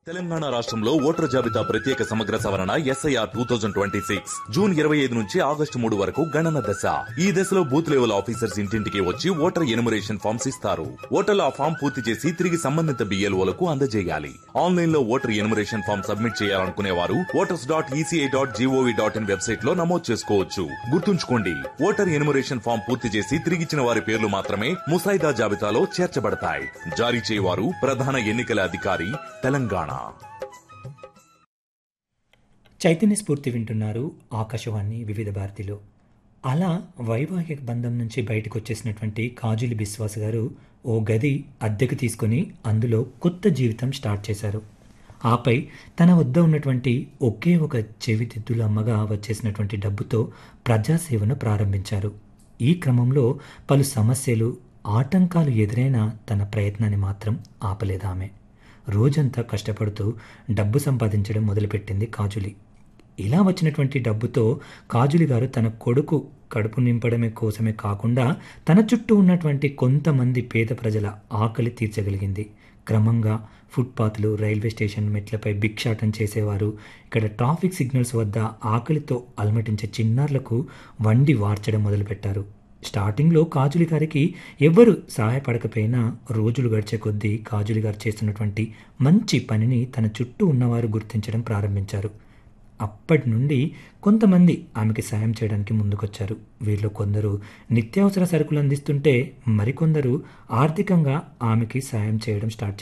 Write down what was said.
తెలంగాణ రాష్ట్రంలో ఓటర్ జాబితా ప్రత్యేక సమగ్ర సవరణ SIR two thousand twenty six June ఇరవై ఐదు నుంచి ఆగస్టు మూడు వరకు గణన దశ ఈ దశలో బూత్ లెవెల్ ఆఫీసర్స్ ఇంటింటికి వచ్చి ఓటర్ ఎనుమరేషన్ ఫామ్స్ ఇస్తారు ఓటర్లు ఆ ఫామ్ పూర్తి చేసి తిరిగి సంబంధిత బిఎల్ఓలకు అందజేయాలి ఆన్లైన్ లో ఓటర్ ఎనుమరేషన్ ఫామ్ సబ్మిట్ చేయాలనుకునే వారు voters dot ECI dot GOV dot in website లో నమోదు చేసుకోవచ్చు గుర్తుంచుకోండి ఓటర్ ఎనుమరేషన్ ఫామ్ పూర్తి చేసి తిరిగిచ్చిన వారి పేర్లు మాత్రమే ముసాయిదా జాబితాలో చేర్చబడతాయి జారీ చేయవారు ప్రధాన ఎన్నికల అధికారి తెలంగాణ చైతన్య స్ఫూర్తి వింటున్నారు ఆకాశవాణి వివిధ భారతిలో అలా వైవాహిక బంధం నుంచి బయటకు వచ్చేసినటువంటి కాజులి బిశ్వాస్ గారు ఓ గది అద్దెకు తీసుకొని అందులో కొత్త జీవితం స్టార్ట్ చేశారు ఆపై తన వద్ద ఉన్నటువంటి ఒకే ఒక చెవితిద్దుల అమ్మగా వచ్చేసినటువంటి డబ్బుతో ప్రజాసేవను ప్రారంభించారు ఈ క్రమంలో పలు సమస్యలు ఆటంకాలు ఎదురైన తన ప్రయత్నాన్ని మాత్రం ఆపలేదామె రోజంతా కష్టపడుతూ డబ్బు సంపాదించడం మొదలుపెట్టింది కాజులి ఇలా వచ్చినటువంటి డబ్బుతో కాజులి గారు తన కొడుకు కడుపు నింపడమే కోసమే కాకుండా తన చుట్టూ ఉన్నటువంటి కొంతమంది పేద ప్రజల ఆకలి తీర్చగలిగింది క్రమంగా ఫుట్పాత్లు రైల్వే స్టేషన్ మెట్లపై భిక్షాటం చేసేవారు ఇక్కడ ట్రాఫిక్ సిగ్నల్స్ వద్ద ఆకలితో అలమటించే చిన్నారులకు వండి వార్చడం మొదలుపెట్టారు స్టార్టింగ్లో కాజులి గారికి ఎవ్వరు సహాయపడకపోయినా రోజులు గడిచే కొద్దీ కాజులి గారు చేస్తున్నటువంటి మంచి పనిని తన చుట్టూ ఉన్నవారు గుర్తించడం ప్రారంభించారు అప్పటి నుండి కొంతమంది ఆమెకి సాయం చేయడానికి ముందుకొచ్చారు వీరిలో కొందరు నిత్యావసర సరుకులు అందిస్తుంటే మరికొందరు ఆర్థికంగా ఆమెకి సాయం చేయడం స్టార్ట్